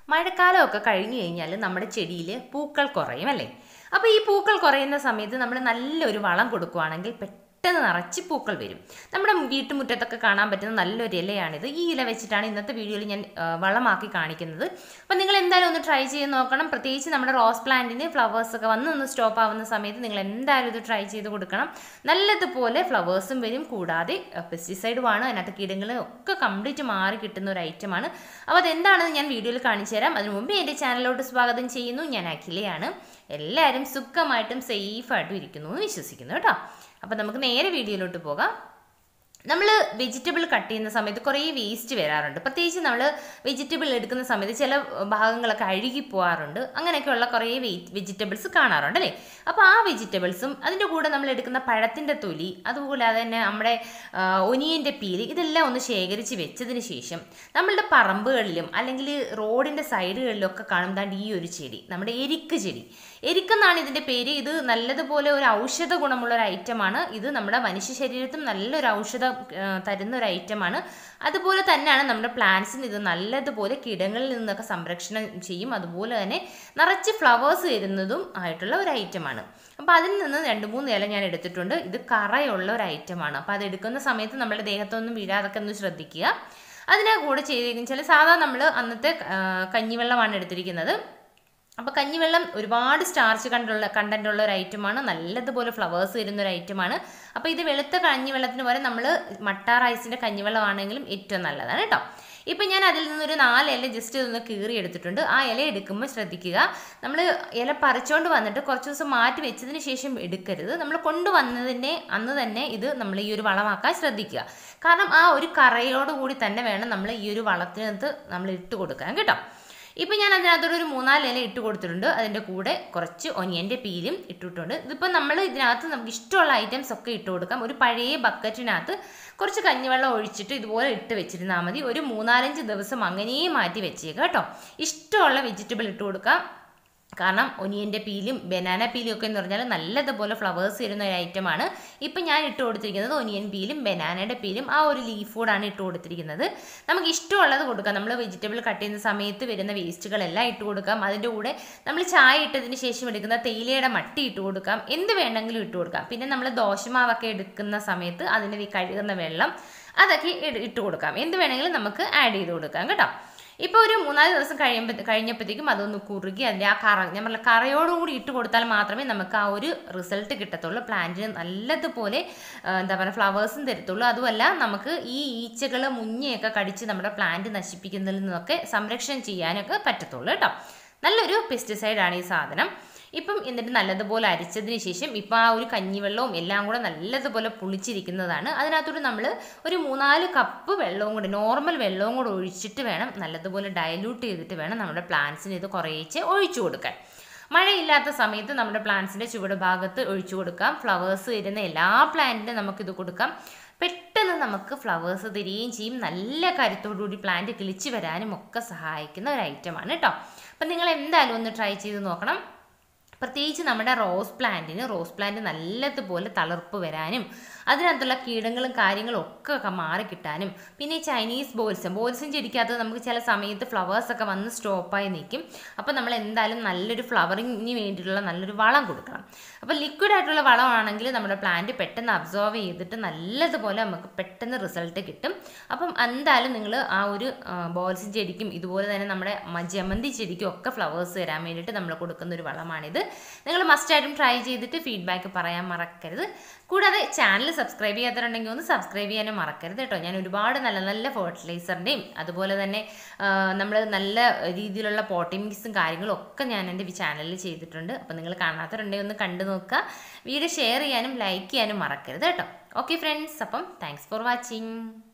മഴക്കാലമൊക്കെ കഴിഞ്ഞു കഴിഞ്ഞാൽ നമ്മുടെ ചെടിയിൽ പൂക്കൾ കുറയും അല്ലേ അപ്പോൾ ഈ പൂക്കൾ കുറയുന്ന സമയത്ത് നമ്മൾ നല്ലൊരു വളം കൊടുക്കുകയാണെങ്കിൽ പെട്ടെന്ന് നിറച്ച് പൂക്കൾ വരും നമ്മുടെ വീട്ടുമുറ്റത്തൊക്കെ കാണാൻ പറ്റുന്ന നല്ലൊരു ഇലയാണിത് ഈ ഇല വെച്ചിട്ടാണ് ഇന്നത്തെ വീഡിയോയിൽ ഞാൻ ആ, വളമാക്കി കാണിക്കുന്നത് അപ്പോൾ നിങ്ങൾ എന്തായാലും ഒന്ന് ട്രൈ ചെയ്ത് നോക്കണം പ്രത്യേകിച്ച് നമ്മുടെ റോസ് പ്ലാന്റിന് ഫ്ലവേഴ്സ് ഒക്കെ വന്ന് ഒന്ന് സ്റ്റോപ്പ് ആവുന്ന സമയത്ത് നിങ്ങൾ എന്തായാലും ഇത് ട്രൈ ചെയ്ത് കൊടുക്കണം നല്ലതുപോലെ ഫ്ലവേഴ്സും വരും കൂടാതെ പെസ്റ്റിസൈഡുമാണ് അതിനകത്ത് കീടങ്ങളും ഒക്കെ കംപ്ലീറ്റ് മാറി കിട്ടുന്ന ഒരു ഐറ്റമാണ് അപ്പോൾ അതെന്താണെന്ന് ഞാൻ വീഡിയോയിൽ കാണിച്ചു തരാം അതിനു മുമ്പ് എൻ്റെ ചാനലിലോട്ട് സ്വാഗതം ചെയ്യുന്നു ഞാൻ അഖിലയാണ് എല്ലാവരും സുഖമായിട്ടും സേഫായിട്ടും ഇരിക്കുന്നു എന്ന് വിശ്വസിക്കുന്നു കേട്ടോ അപ്പോൾ നമുക്ക് നേരെ വീഡിയോയിലോട്ട് പോകാം നമ്മൾ വെജിറ്റബിൾ കട്ട് ചെയ്യുന്ന സമയത്ത് കുറേ വേസ്റ്റ് വരാറുണ്ട് പ്രത്യേകിച്ച് നമ്മൾ വെജിറ്റബിൾ എടുക്കുന്ന സമയത്ത് ചില ഭാഗങ്ങളൊക്കെ അഴുകി പോകാറുണ്ട് അങ്ങനെയൊക്കെയുള്ള കുറേ വെജിറ്റബിൾസ് കാണാറുണ്ട് അല്ലേ അപ്പോൾ ആ വെജിറ്റബിൾസും അതിൻ്റെ കൂടെ നമ്മൾ എടുക്കുന്ന പഴത്തിൻ്റെ തൊലി അതുകൂടാതെ തന്നെ നമ്മുടെ ഒനിയൻ്റെ പീല് ഇതെല്ലാം ഒന്ന് ശേഖരിച്ച് വെച്ചതിന് ശേഷം നമ്മളുടെ പറമ്പുകളിലും അല്ലെങ്കിൽ റോഡിൻ്റെ സൈഡുകളിലൊക്കെ കാണും ദാണ്ട് ഈ ഒരു ചെടി നമ്മുടെ എരിക്ക് ചെടി എരിക്കെന്നാണ് ഇതിൻ്റെ പേര് ഇത് നല്ലതുപോലെ ഒരു ഔഷധ ഗുണമുള്ള ഒരു ഐറ്റമാണ് ഇത് നമ്മുടെ മനുഷ്യ ശരീരത്തും നല്ലൊരു ഔഷധം ആ, തരുന്ന ഒരു ഐറ്റമാണ് അതുപോലെ തന്നെയാണ് നമ്മുടെ പ്ലാന്റ്സിന് ഇത് നല്ലതുപോലെ കീടങ്ങളിൽ നിന്നൊക്കെ സംരക്ഷണം ചെയ്യും അതുപോലെ തന്നെ നിറച്ച് ഫ്ലവേഴ്സ് തരുന്നതും ആയിട്ടുള്ള ഒരു ഐറ്റമാണ് അപ്പോൾ അതിൽ നിന്ന് രണ്ട് മൂന്ന് ഇല ഞാൻ എടുത്തിട്ടുണ്ട് ഇത് കറയുള്ള ഒരു ഐറ്റമാണ് അപ്പോൾ അത് എടുക്കുന്ന സമയത്ത് നമ്മുടെ ദേഹത്തൊന്നും വീഴാതൊക്കെ ഒന്ന് ശ്രദ്ധിക്കുക അതിനെ കൂടെ ചെയ്തിരിക്കുന്ന വെച്ചാൽ സാധാരണ നമ്മൾ അന്നത്തെ ആ, കഞ്ഞിവെള്ളമാണ് എടുത്തിരിക്കുന്നത് അപ്പോൾ കഞ്ഞിവെള്ളം ഒരുപാട് സ്റ്റാർച്ച് കണ്ടുള്ള കണ്ടന്റ് ഉള്ള ഒരു ഐറ്റമാണ് നല്ലതുപോലെ ഫ്ലവേഴ്സ് വരുന്ന ഒരു ഐറ്റമാണ് അപ്പോൾ ഇത് വെളുത്ത കഞ്ഞിവെള്ളത്തിന് പോലെ നമ്മൾ മട്ട റൈസിൻ്റെ കഞ്ഞിവെള്ളമാണെങ്കിലും ഏറ്റവും നല്ലതാണ് കേട്ടോ ഇപ്പം ഞാൻ അതിൽ നിന്നൊരു നാല് ഇല ജസ്റ്റ് ഇതൊന്ന് കീറി എടുത്തിട്ടുണ്ട് ആ ഇല എടുക്കുമ്പോൾ ശ്രദ്ധിക്കുക നമ്മൾ ഇല പറിച്ചുകൊണ്ട് വന്നിട്ട് കുറച്ച് ദിവസം മാറ്റി വെച്ചതിന് ശേഷം എടുക്കരുത് നമ്മൾ കൊണ്ടുവന്നതിൻ്റെ അന്ന് തന്നെ ഇത് നമ്മൾ ഈ ഒരു വളമാക്കാൻ ശ്രദ്ധിക്കുക കാരണം ആ ഒരു കറയോട് കൂടി തന്നെ വേണം നമ്മൾ ഈ ഒരു വളത്തിനകത്ത് നമ്മൾ ഇട്ട് കൊടുക്കാൻ കേട്ടോ ഇപ്പം ഞാൻ അതിനകത്തോടെ ഒരു മൂന്നാല് ഇല ഇട്ട് കൊടുത്തിട്ടുണ്ട് അതിൻ്റെ കൂടെ കുറച്ച് ഒനിയൻ്റെ പീലും ഇട്ടിട്ടുണ്ട് ഇതിപ്പോൾ നമ്മൾ ഇതിനകത്ത് നമുക്ക് ഇഷ്ടമുള്ള ഐറ്റംസ് ഒക്കെ ഇട്ട് കൊടുക്കാം ഒരു പഴയ ബക്കറ്റിനകത്ത് കുറച്ച് കഞ്ഞിവെള്ളം ഒഴിച്ചിട്ട് ഇതുപോലെ ഇട്ട് വെച്ചിരുന്നാൽ മതി ഒരു മൂന്നാലഞ്ച് ദിവസം അങ്ങനെ മാറ്റി വെച്ചേക്കാം കേട്ടോ ഇഷ്ടമുള്ള വെജിറ്റബിൾ ഇട്ട് കൊടുക്കാം കാരണം ഒനിയൻ്റെ പീലും ബനാന പീലും ഒക്കെ എന്ന് പറഞ്ഞാൽ നല്ലതുപോലെ ഫ്ലവേഴ്സ് തരുന്ന ഒരു ഐറ്റമാണ് ഇപ്പം ഞാൻ ഇട്ട് കൊടുത്തിരിക്കുന്നത് ഒനിയൻ പീലും ബനാനയുടെ പീലും ആ ഒരു ലീഫ് ഫുഡാണ് ഇട്ട് കൊടുത്തിരിക്കുന്നത് നമുക്ക് ഇഷ്ടമുള്ളത് കൊടുക്കാം നമ്മൾ വെജിറ്റബിൾ കട്ട് ചെയ്യുന്ന സമയത്ത് വരുന്ന വേസ്റ്റുകളെല്ലാം ഇട്ട് കൊടുക്കാം അതിൻ്റെ കൂടെ നമ്മൾ ചായ ഇട്ടതിന് ശേഷം എടുക്കുന്ന തേയിലയുടെ മട്ടി ഇട്ട് കൊടുക്കാം എന്ത് വേണമെങ്കിലും ഇട്ട് കൊടുക്കാം പിന്നെ നമ്മൾ ദോശമാവൊക്കെ എടുക്കുന്ന സമയത്ത് അതിന് ഈ കഴുകുന്ന വെള്ളം അതൊക്കെ ഇട് ഇട്ട് കൊടുക്കാം എന്ത് വേണമെങ്കിലും നമുക്ക് ആഡ് ചെയ്ത് കൊടുക്കാം കേട്ടോ ഇപ്പോൾ ഒരു മൂന്നാല് ദിവസം കഴിയുമ്പോൾ കഴിഞ്ഞപ്പോഴത്തേക്കും അതൊന്ന് കുറുകി അതിൻ്റെ ആ കറ ഞാൻ പറഞ്ഞ കറയോടുകൂടി ഇട്ട് കൊടുത്താൽ മാത്രമേ നമുക്ക് ആ ഒരു റിസൾട്ട് കിട്ടത്തുള്ളൂ പ്ലാന്റിന് നല്ലതുപോലെ ആ, എന്താ പറയുക ഫ്ലവേഴ്സും തരത്തുള്ളൂ അതുമല്ല നമുക്ക് ഈ ഈച്ചകൾ മുഞ്ഞയൊക്കെ കടിച്ച് നമ്മുടെ പ്ലാന്റ് നശിപ്പിക്കുന്നതിൽ നിന്നൊക്കെ സംരക്ഷണം ചെയ്യാനൊക്കെ പറ്റത്തുള്ളൂ കേട്ടോ നല്ലൊരു പെസ്റ്റിസൈഡാണ് ഈ സാധനം ഇപ്പം എന്നിട്ട് നല്ലതുപോലെ അരിച്ചതിന് ശേഷം ഇപ്പം ആ ഒരു കഞ്ഞിവെള്ളവും എല്ലാം കൂടെ നല്ലതുപോലെ പുളിച്ചിരിക്കുന്നതാണ് അതിനകത്തോട്ട് നമ്മൾ ഒരു മൂന്നാല് കപ്പ് വെള്ളവും കൂടെ നോർമൽ വെള്ളവും കൂടെ ഒഴിച്ചിട്ട് വേണം നല്ലതുപോലെ ഡയലൂട്ട് ചെയ്തിട്ട് വേണം നമ്മുടെ പ്ലാന്റ്സിന് ഇത് കുറേശ്ശെ ഒഴിച്ചു കൊടുക്കാൻ മഴയില്ലാത്ത സമയത്ത് നമ്മുടെ പ്ലാന്റ്സിൻ്റെ ചുവട് ഭാഗത്ത് ഒഴിച്ചു കൊടുക്കാം ഫ്ലവേഴ്സ് വരുന്ന എല്ലാ പ്ലാന്റിനും നമുക്കിത് കൊടുക്കാം പെട്ടെന്ന് നമുക്ക് ഫ്ലവേഴ്സ് തരികയും ചെയ്യും നല്ല കരുത്തോടുകൂടി പ്ലാന്റ് കിളിച്ച് വരാനും ഒക്കെ സഹായിക്കുന്ന ഒരു ഐറ്റമാണ് കേട്ടോ അപ്പം നിങ്ങൾ എന്തായാലും ഒന്ന് ട്രൈ ചെയ്ത് നോക്കണം പ്രത്യേകിച്ച് നമ്മുടെ റോസ് പ്ലാന്റിന് റോസ് പ്ലാന്റ് നല്ലതുപോലെ തളർപ്പ് വരാനും അതിനകത്തുള്ള കീടങ്ങളും കാര്യങ്ങളും ഒക്കെ ഒക്കെ മാറിക്കിട്ടാനും പിന്നെ ഈ ചൈനീസ് ബോൾസം ബോൾസം ചെടിക്കകത്ത് നമുക്ക് ചില സമയത്ത് ഫ്ലവേഴ്സ് ഒക്കെ വന്ന് സ്റ്റോപ്പായി നിൽക്കും അപ്പോൾ നമ്മൾ എന്തായാലും നല്ലൊരു ഫ്ലവറിങ്ങിന് വേണ്ടിയിട്ടുള്ള നല്ലൊരു വളം കൊടുക്കണം അപ്പോൾ ലിക്വിഡ് ആയിട്ടുള്ള വളമാണെങ്കിൽ നമ്മുടെ പ്ലാന്റ് പെട്ടെന്ന് അബ്സോർവ് ചെയ്തിട്ട് നല്ലതുപോലെ നമുക്ക് പെട്ടെന്ന് റിസൾട്ട് കിട്ടും അപ്പം എന്തായാലും നിങ്ങൾ ആ ഒരു ബോൾസിൻ ചെടിക്കും ഇതുപോലെ തന്നെ നമ്മുടെ മ- ജമന്തി ചെടിക്കും ഒക്കെ ഫ്ലവേഴ്സ് തരാൻ വേണ്ടിയിട്ട് നമ്മൾ കൊടുക്കുന്ന ഒരു വളമാണിത് നിങ്ങൾ മസ്റ്റായിട്ടും ട്രൈ ചെയ്തിട്ട് ഫീഡ്ബാക്ക് പറയാൻ മറക്കരുത് കൂടാതെ ചാനൽ സബ്സ്ക്രൈബ് ചെയ്യാത്തവരുണ്ടെങ്കിൽ ഒന്ന് സബ്സ്ക്രൈബ് ചെയ്യാനും മറക്കരുത് കേട്ടോ ഞാൻ ഒരുപാട് നല്ല നല്ല ഫെർട്ടിലൈസറിൻ്റെയും അതുപോലെ തന്നെ നമ്മൾ നല്ല രീതിയിലുള്ള പോട്ടിംഗ് മിക്സും കാര്യങ്ങളും ഒക്കെ ഞാൻ എൻ്റെ ചാനലിൽ ചെയ്തിട്ടുണ്ട് അപ്പോൾ നിങ്ങൾ കാണാത്തവരുണ്ടെങ്കിൽ ഒന്ന് കണ്ടു നോക്കുക വീഡിയോ ഷെയർ ചെയ്യാനും ലൈക്ക് ചെയ്യാനും മറക്കരുത് കേട്ടോ ഓക്കെ ഫ്രണ്ട്സ് അപ്പം താങ്ക്സ് ഫോർ വാച്ചിങ്